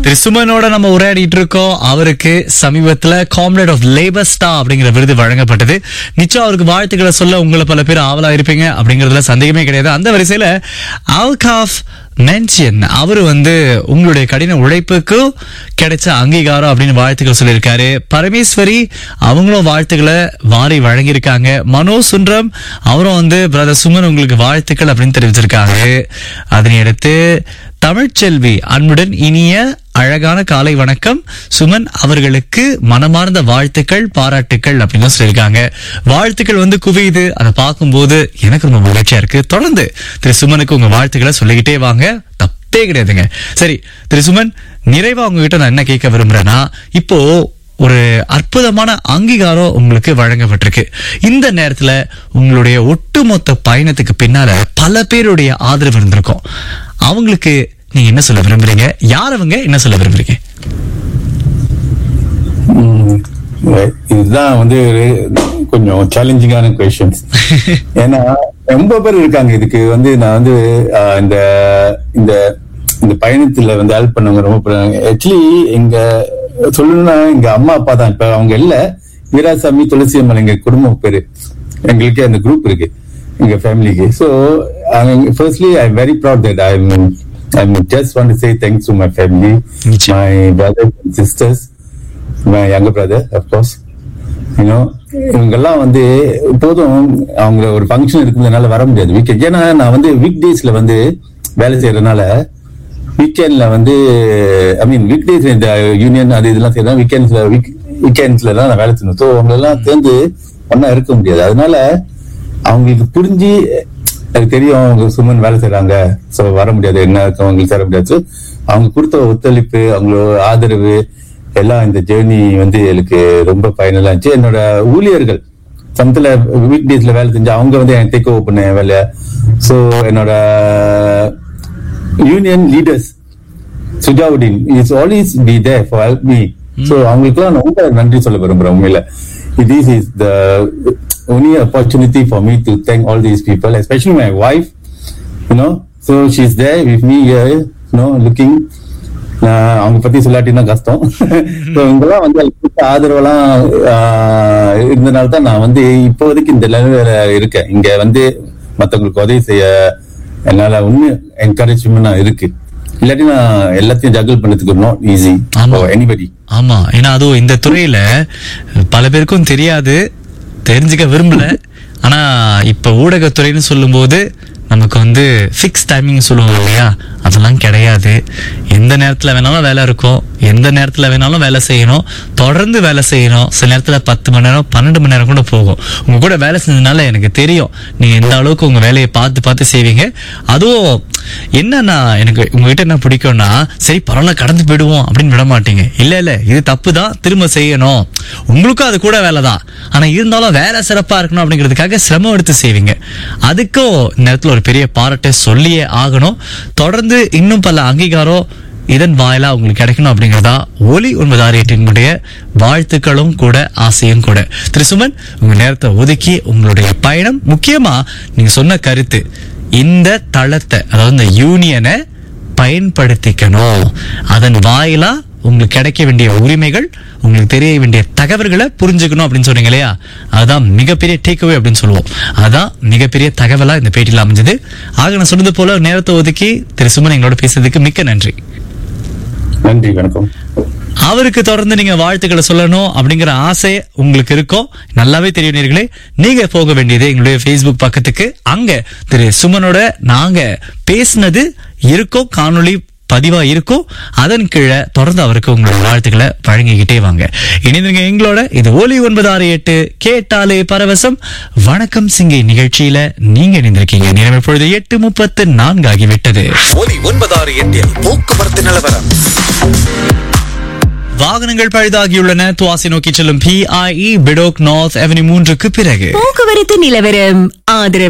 திரு சுமனோட நம்ம உரையாடிட்டு இருக்கோம் அவருக்கு சமீபத்துல காம்ரேட் ஆஃப் லேபர் ஸ்டா அப்படிங்கிற விருது வழங்கப்பட்டது நிச்சயம் அவருக்கு வாழ்த்துக்களை சொல்ல உங்களை பல பேர் ஆவலா இருப்பீங்க அப்படிங்கறதுல சந்தேகமே கிடையாது அந்த வரிசையில அல்காஃப் மென்ஷன் அவரு வந்து உங்களுடைய கடின உழைப்புக்கு கிடைச்ச அங்கீகாரம் அப்படின்னு வாழ்த்துக்கள் சொல்லியிருக்காரு பரமேஸ்வரி அவங்களும் வாழ்த்துக்களை வாரி வழங்கியிருக்காங்க மனோ சுன்ரம் அவரும் வந்து பிரதர் சுமன் உங்களுக்கு வாழ்த்துக்கள் அப்படின்னு தெரிவிச்சிருக்காங்க அதனை அடுத்து தமிழ்ச்செல்வி அன்புடன் இனிய அழகான காலை வணக்கம் சுமன் அவர்களுக்கு மனமார்ந்த வாழ்த்துக்கள் பாராட்டுக்கள் அப்படின்னு சொல்லியிருக்காங்க வாழ்த்துக்கள் வந்து குவியுது அதை பார்க்கும்போது எனக்கு ரொம்ப மகிழ்ச்சியா இருக்கு தொடர்ந்து திரு சுமனுக்கு உங்க வாழ்த்துக்களை சொல்லிக்கிட்டே வாங்க தப்பே கிடையாதுங்க சரி திரு சுமன் நிறைவா உங்ககிட்ட நான் என்ன கேட்க விரும்புறேன்னா இப்போ ஒரு அற்புதமான அங்கீகாரம் உங்களுக்கு வழங்கப்பட்டிருக்கு இந்த நேரத்துல உங்களுடைய ஒட்டுமொத்த பயணத்துக்கு பின்னால பல பேருடைய ஆதரவு இருந்திருக்கும் அவங்களுக்கு நீங்க என்ன சொல்ல விரும்புறீங்க யார் அவங்க என்ன சொல்ல விரும்புறீங்க ம், இதுதான் வந்து ஒரு கொஞ்சம் சேலஞ்சிங்கான கொஸ்டின்ஸ் ஏன்னா ரொம்ப பேர் இருக்காங்க இதுக்கு வந்து நான் வந்து ஆஹ், இந்த இந்த இந்த பயணத்துல வந்து ஹெல்ப் பண்ணவங்க ரொம்ப பேர் ஆக்சுவலி எங்க சொல்லணும்னா எங்க அம்மா அப்பா தான் இப்ப அவங்க இல்ல வீராசாமி துளசி அம்மன் எங்க குடும்ப பேரு எங்களுக்கு அந்த குரூப் இருக்கு எங்க ஃபேமிலிக்கு so firstly I very proud that I I just want to say thanks to my family நிச்சயம். My brothers and sisters my younger brother of course you know இவங்கெல்லாம் வந்து இப்போதும் அவங்க ஒரு ஃபங்க்ஷன் இருக்கிறதுனால வர முடியாது வீக்கெண்ட் ஏன்னா நான் வந்து வீக் டேஸ்ல வந்து வேலை செய்யறதுனால வீக்கெண்ட்ல வந்து ஐ மீன் வீக் டேஸ் இந்த யூனியன் அது இதெல்லாம் செய்யறதா வீக்கெண்ட்ஸ்ல வீக் வீக்கெண்ட்ஸ்ல தான் நான் வேலை செய்யணும் ஸோ அவங்க எல்லாம் சேர்ந்து ஒண்ணா இருக்க முடியாது அதனால அவங்களுக்கு புரிஞ்சு எனக்கு தெரியும் அவங்க சுமன் வேலை செய்யறாங்க சோ வர முடியாது என்ன இருக்கு அவங்களுக்கு சேர முடியாது So, அவங்க கொடுத்த ஒத்துழைப்பு அவங்களோட ஆதரவு எல்லாம் இந்த ஜேர்னி வந்து எனக்கு ரொம்ப பயனுள்ளா இருந்துச்சு என்னோட ஊழியர்கள் சமத்துல வீக் டேஸ்ல வேலை செஞ்சு அவங்க வந்து எனக்கு டேக் ஓவர் பண்ண வேலை சோ என்னோட union leaders Sujauddin is always be there for help me so அவங்களுக்குலாம் நான் ரொம்ப நன்றி சொல்ல விரும்புறேன் உண்மையில this is the only opportunity for me to thank all these people especially my wife you know so she's there with me here you know looking நான் அவங்க பத்தி சொல்லாட்டினா கஷ்டம் So, இவங்கெல்லாம் வந்து எனக்கு கொடுத்த ஆதரவெல்லாம் ஆஹ், இருந்தனால தான் நான் வந்து இப்போதைக்கு இந்த லெவலில் இருக்கேன் இங்க வந்து மத்தவங்களுக்கு உதவி செய்ய என்னால உண்மை என்கரேஜ்மெண்ட் இருக்கு இல்லாட்டி நான் எல்லாத்தையும் ஜகிள் பண்ணதுக்கு நாட் ஈஸி ஆமா. எனிபடி ஆமா ஏன்னா அதுவும் இந்த துறையில பல பேருக்கும் தெரியாது தெரிஞ்சுக்க விரும்பல ஆனா இப்ப ஊடகத்துறைன்னு சொல்லும்போது நமக்கு வந்து ஃபிக்ஸ் டைமிங் சொல்லுவாங்க இல்லையா அதெல்லாம் கிடையாது எந்த நேரத்துல வேணாலும் வேலை இருக்கும் எந்த நேரத்துல வேணாலும் வேலை செய்யணும் தொடர்ந்து வேலை செய்யணும் சில நேரத்துல பத்து மணி நேரம் பன்னெண்டு மணி நேரம் கூட போகும் உங்க கூட வேலை செஞ்சதுனால எனக்கு தெரியும் நீங்க எந்த அளவுக்கு உங்க வேலையை பார்த்து பார்த்து செய்வீங்க அதுவும் என்னன்னா எனக்கு உங்ககிட்ட என்ன பிடிக்கும்னா சரி பரவாயில்ல கடந்து போயிடுவோம் அப்படின்னு விட மாட்டீங்க இல்ல இல்ல இது தப்பு தான் திரும்ப செய்யணும் உங்களுக்கும் அது கூட வேலை தான் ஆனா இருந்தாலும் வேலை சிறப்பா இருக்கணும் அப்படிங்கிறதுக்காக சிரமம் எடுத்து செய்வீங்க அதுக்கும் இந்த நேரத்துல ஒரு பெரிய பாராட்டை சொல்லியே ஆகணும் தொடர்ந்து இன்னும் பல அங்கீகாரம் இதன் வாயிலா உங்களுக்கு கிடைக்கணும் அப்படிங்கறதா ஒலி ஒன்பதாறு எட்டினுடைய வாழ்த்துக்களும் கூட ஆசையும் கூட திரு சுமன் உங்க நேரத்தை ஒதுக்கி உங்களுடைய பயணம் முக்கியமா நீங்க சொன்ன கருத்து இந்த தளத்தை அதாவது இந்த யூனியனை பயன்படுத்திக்கணும் அதன் வாயிலா உங்களுக்கு கிடைக்க வேண்டிய உரிமைகள் உங்களுக்கு தெரிய வேண்டிய தகவல்களை புரிஞ்சுக்கணும் அப்படின்னு சொன்னீங்க இல்லையா அதுதான் மிகப்பெரிய டேக்அவே அப்படின்னு சொல்லுவோம் அதான் மிகப்பெரிய தகவலா இந்த பேட்டியில் அமைஞ்சது ஆக நான் சொன்னது போல நேரத்தை ஒதுக்கி திரு சுமன் எங்களோட பேசுறதுக்கு மிக்க நன்றி நன்றி வணக்கம் அவருக்கு தொடர்ந்து நீங்க வாழ்த்துக்களை சொல்லணும் அப்படிங்கிற ஆசை உங்களுக்கு இருக்கும் நல்லாவே தெரியும் நேர்களே நீங்க போக வேண்டியது எங்களுடைய Facebook பக்கத்துக்கு அங்க திரு சுமனோட நாங்க பேசினது இருக்கும் காணொளி பதிவா இருக்கும் அதன் கீழே தொடர்ந்து அவருக்கு உங்களோட வாழ்த்துக்களை வழங்கிக்கிட்டே வாங்க இணைந்துங்க எங்களோட இது ஒலி ஒன்பது ஆறு எட்டு கேட்டாலே பரவசம் வணக்கம் சிங்கை நிகழ்ச்சியில நீங்க இணைந்திருக்கீங்க நேரம் இப்பொழுது எட்டு முப்பத்து நான்கு ஆகிவிட்டது ஒலி ஒன்பதாறு எட்டில் போக்குவரத்து நிலவரம் வாகனங்கள் பழுதாகியுள்ளன துவாசி நோக்கி செல்லும் பிஐஇ பிடோக் நார்த் அவென்யூ மூன்றுக்கு பிறகு போக்குவரத்து நிலவரம் ஆதரவு